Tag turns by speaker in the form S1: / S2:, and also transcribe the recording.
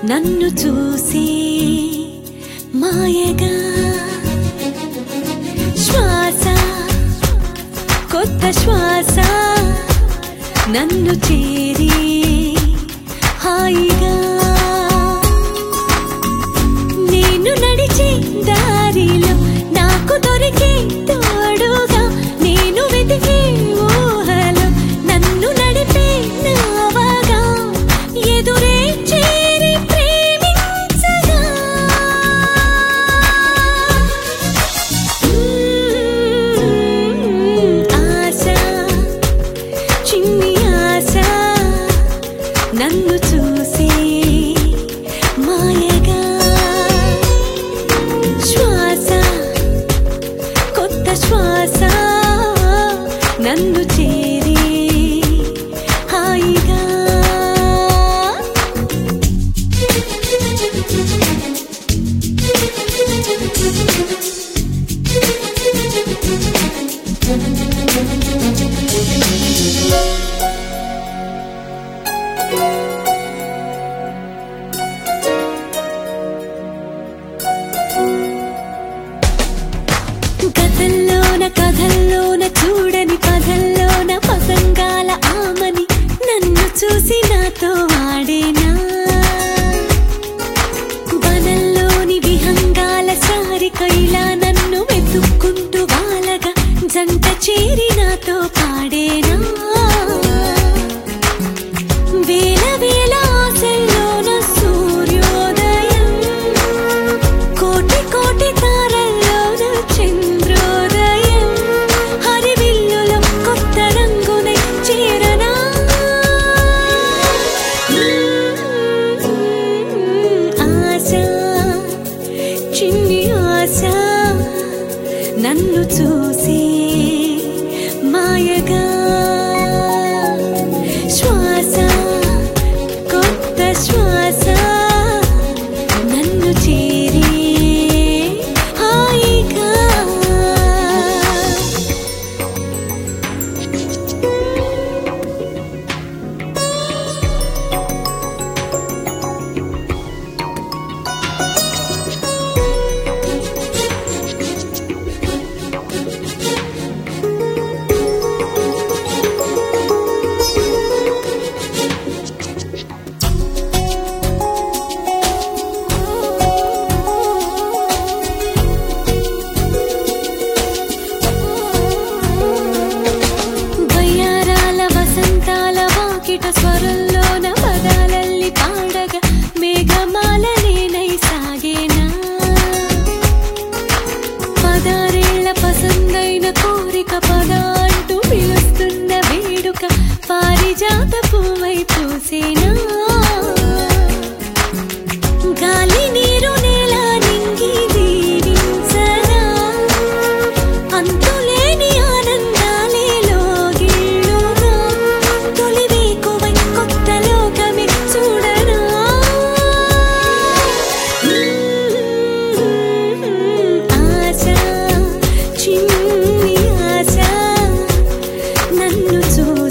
S1: నన్ను చూసి మాయగా శ్వాస కొత్త శ్వాస నన్ను చేరి హాయిగా నేను నడిచే దారిలో నాకు దొరికే తోడుగా నేను వెతికే ఊహలో నన్ను నడిపే నావగా ఎదురే చేరి ప్రేమించగా ఆశ చిన్ని ఆశ నన్ను చూసి మాయగా శ్వాస కొత్త శ్వాస నన్ను చేరి హాయిగా గతంలోన కథల్లోన చూడని పదల్లోన పసంగాల ఆమని నన్ను చూసి నాతో ఆడేనా వనంలోని విహంగాల సారిక ఇలా నన్ను వెతుక్కుంటూ వాలగా జంట చేరి నాతో పాడేనా వేల వేల ఆశల్లోన సూర్యోదయం కోటి కోటి తారల్లోన చంద్రోదయం హరివిల్లులో కొత్త రంగునై చేరనా ఆశ చిన్ని ఆశ నన్ను చూసి మాయగా శ్వాస కొత్త శ్వాస నన్ను చేరి హాయిగా వయ్యారాల వసంతాల వాకిట స్వరంలోన పదాలల్లి పాడగా మేఘమాల నేనై సాగేనా పదారేళ్ల పసందైన కోరిక పద అంటూ పిలుస్తున్న వేడుక పారిజాత పువ్వై పూసేనా గాలి నీరు నేల నింగి దీవించరా అంతులేని ఆనందాలే లోగిళ్ళుగా తొలి వేకువై కొత్త లోకమే చూడరా ఆశ చిన్ని ఆశ నన్ను చూ